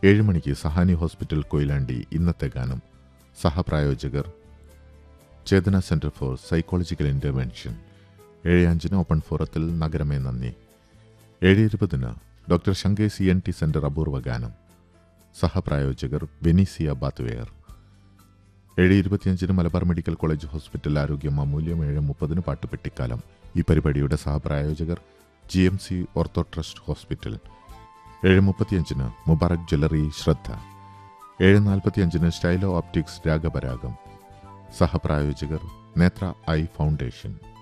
ഏഴ് മണിക്ക് സഹാനി ഹോസ്പിറ്റൽ കൊയിലാണ്ടി ഇന്നത്തെ ഗാനം സഹപ്രായോജകർ Chetana centre for psychological intervention ഏഴ് അഞ്ചിന് ഓപ്പൺ ഫോറത്തിൽ നഗരമേ നന്ദി ഏഴ് ഇരുപതിന് ഡോക്ടർ ശങ്കേ സി എൻ ടി സെന്റർ അപൂർവ ഗാനം സഹപ്രായോജകർ വെനീസിയ ബാത്വെയർ ഏഴ് ഇരുപത്തിയഞ്ചിന് മലബാർ മെഡിക്കൽ കോളേജ് ഹോസ്പിറ്റൽ ആരോഗ്യം അമൂല്യം ഏഴ് മുപ്പതിന് പാട്ടുപെട്ടിക്കാലം ഈ പരിപാടിയുടെ സഹപ്രായോജകർ G M C ortho trust hospital ഏഴ് മുപ്പത്തിയഞ്ചിന് മുബാറക് ജ്വല്ലറി ശ്രദ്ധ ഏഴ് നാൽപ്പത്തിയഞ്ചിന് സ്റ്റൈലോ ഓപ്റ്റിക്സ് രാഗപരാഗം സഹപ്രായോജകർ നേത്ര ഐ ഫൗണ്ടേഷൻ